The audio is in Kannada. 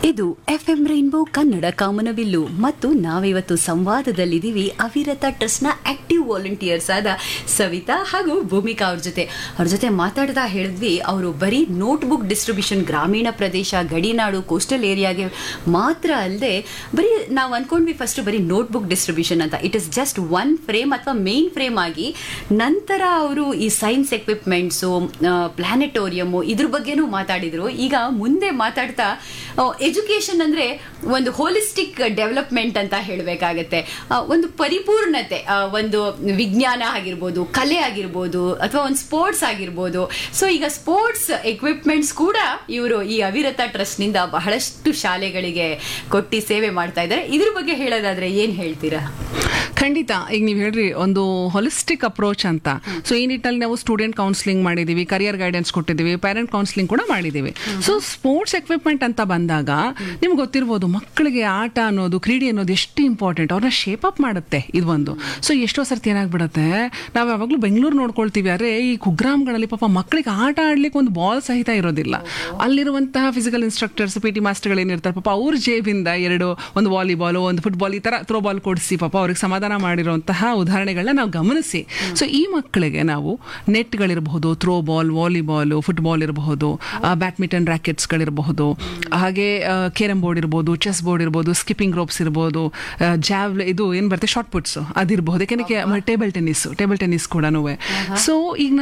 ಇದು ಎಫ್ ಎಂ ರೈನ್ಬೋ ಕನ್ನಡ ಕಾಮನಬಿಲ್ಲು ಮತ್ತು ನಾವಿವತ್ತು ಸಂವಾದದಲ್ಲಿದ್ದೀವಿ ಅವಿರತ ಟ್ರಸ್ಟ್ನ ಆಕ್ಟಿವ್ ವಾಲಂಟಿಯರ್ಸ್ ಆದ ಸವಿತಾ ಹಾಗೂ ಭೂಮಿಕಾ ಅವ್ರ ಜೊತೆ ಅವ್ರ ಜೊತೆ ಮಾತಾಡ್ತಾ ಹೇಳಿದ್ವಿ ಅವರು ಬರೀ ನೋಟ್ಬುಕ್ ಡಿಸ್ಟ್ರಿಬ್ಯೂಷನ್ ಗ್ರಾಮೀಣ ಪ್ರದೇಶ ಗಡಿನಾಡು ಕೋಸ್ಟಲ್ ಏರಿಯಾಗೆ ಮಾತ್ರ ಅಲ್ಲದೆ ಬರೀ ನಾವು ಅನ್ಕೊಂಡ್ವಿ ಫಸ್ಟ್ ಬರೀ ನೋಟ್ಬುಕ್ ಡಿಸ್ಟ್ರಿಬ್ಯೂಷನ್ ಅಂತ it is just one frame ಅಥವಾ ಮೇನ್ ಫ್ರೇಮ್ ಆಗಿ ನಂತರ ಅವರು ಈ ಸೈನ್ಸ್ ಎಕ್ವಿಪ್ಮೆಂಟ್ಸು ಪ್ಲಾನೆಟೋರಿಯಮ್ಮು ಇದ್ರ ಬಗ್ಗೆನೂ ಮಾತಾಡಿದ್ರು ಈಗ ಮುಂದೆ ಮಾತಾಡ್ತಾ ಎಜುಕೇಶನ್ ಅಂದ್ರೆ ಒಂದು ಹೋಲಿಸ್ಟಿಕ್ ಡೆವಲಪ್ಮೆಂಟ್ ಅಂತ ಹೇಳಬೇಕಾಗತ್ತೆ ಒಂದು ಪರಿಪೂರ್ಣತೆ ಆ, ಒಂದು ವಿಜ್ಞಾನ ಆಗಿರ್ಬೋದು ಕಲೆ ಆಗಿರ್ಬೋದು ಅಥವಾ ಒಂದು ಸ್ಪೋರ್ಟ್ಸ್ ಆಗಿರ್ಬೋದು ಸೊ ಈಗ ಸ್ಪೋರ್ಟ್ಸ್ ಎಕ್ವಿಪ್ಮೆಂಟ್ಸ್ ಕೂಡ ಇವರು ಈ ಅವಿರತ ಟ್ರಸ್ಟ್ ನಿಂದ ಬಹಳಷ್ಟು ಶಾಲೆಗಳಿಗೆ ಕೊಟ್ಟಿ ಸೇವೆ ಮಾಡ್ತಾ ಇದ್ದಾರೆ ಇದ್ರ ಬಗ್ಗೆ ಹೇಳೋದಾದ್ರೆ ಏನ್ ಹೇಳ್ತೀರಾ ಖಂಡಿತ ಈಗ ನೀವು ಹೇಳ್ರಿ ಒಂದು ಹೊಲಿಸ್ಟಿಕ್ ಅಪ್ರೋಚ್ ಅಂತ ಸೊ ಈ ನಿಟ್ಟಿನಲ್ಲಿ ನಾವು ಸ್ಟೂಡೆಂಟ್ ಕೌನ್ಸಿಲಿಂಗ್ ಮಾಡಿದೀವಿ ಕರಿಯರ್ ಗೈಡೆನ್ಸ್ ಕೊಟ್ಟಿದ್ದೀವಿ ಪೇರೆಂಟ್ ಕೌನ್ಸಿಲಿಂಗ್ ಕೂಡ ಮಾಡಿದ್ದೀವಿ ಸೊ ಸ್ಪೋರ್ಟ್ಸ್ ಎಕ್ವಿಪ್ಮೆಂಟ್ ಅಂತ ಬಂದಾಗ ನಿಮ್ಗೆ ಗೊತ್ತಿರ್ಬೋದು ಮಕ್ಕಳಿಗೆ ಆಟ ಅನ್ನೋದು ಕ್ರೀಡೆ ಅನ್ನೋದು ಎಷ್ಟು ಇಂಪಾರ್ಟೆಂಟ್ ಅವ್ರನ್ನ ಶೇಪ್ ಅಪ್ ಮಾಡುತ್ತೆ ಇದು ಒಂದು ಸೊ ಎಷ್ಟೋ ಸರ್ತಿ ಏನಾಗ್ಬಿಡುತ್ತೆ ನಾವು ಯಾವಾಗಲೂ ಬೆಂಗಳೂರು ನೋಡ್ಕೊಳ್ತೀವಿ ಅರೆ ಈ ಕುಗ್ರಾಮ್ಗಳಲ್ಲಿ ಪಾಪ ಮಕ್ಕಳಿಗೆ ಆಟ ಆಡ್ಲಿಕ್ಕೆ ಒಂದು ಬಾಲ್ ಸಹಿತ ಇರೋದಿಲ್ಲ ಅಲ್ಲಿರುವಂತಹ ಫಿಸಿಕಲ್ ಇನ್ಸ್ಟ್ರಕ್ಟರ್ಸ್ ಪಿ ಟಿ ಮಾಸ್ಟರ್ಗಳು ಏನಿರ್ತಾರೆ ಪಾಪ ಅವ್ರ ಜೇಬಿಂದ ಎರಡು ಒಂದು ವಾಲಿಬಾಲ್ ಒಂದು ಫುಟ್ಬಾಲ್ ಈ ತರ ಥ್ರೋ ಬಾಲ್ ಕೊಡಿಸಿ ಪಾಪ ಅವ್ರಿಗೆ ಸಮಾಧಾನ ಮಾಡಿರುವಂತಹ ಉದಾಹರಣೆಗಳನ್ನ ನಾವು ಗಮನಿಸಿ ಸೊ ಈ ಮಕ್ಕಳಿಗೆ ನಾವು ನೆಟ್ಗಳಿರಬಹುದು ಥ್ರೋ ಬಾಲ್ ವಾಲಿಬಾಲ್ ಫುಟ್ಬಾಲ್ ಇರಬಹುದು ಬ್ಯಾಡ್ಮಿಂಟನ್ ರ್ಯಾಕೆಟ್ಸ್ಗಳಿರಬಹುದು ಹಾಗೆ ಕೇರಮ್ ಬೋರ್ಡ್ ಇರ್ಬೋದು ಚೆಸ್ ಬೋರ್ಡ್ ಇರ್ಬೋದು ಸ್ಕಿಪ್ಪಿಂಗ್ ರೋಪ್ಸ್ ಇರ್ಬೋದು ಜಾವ್ ಇದು ಏನ್ ಬರುತ್ತೆ ಶಾರ್ಟ್ ಪುಟ್ಸ್ ಅದಿರಬಹುದು ಯಾಕೆಂದ್ರೆ ಟೇಬಲ್ ಟೆನ್ನಿಸ್ ಟೇಬಲ್ ಟೆನ್ನಿಸ್ ಕೂಡ ಸೊ ಈಗ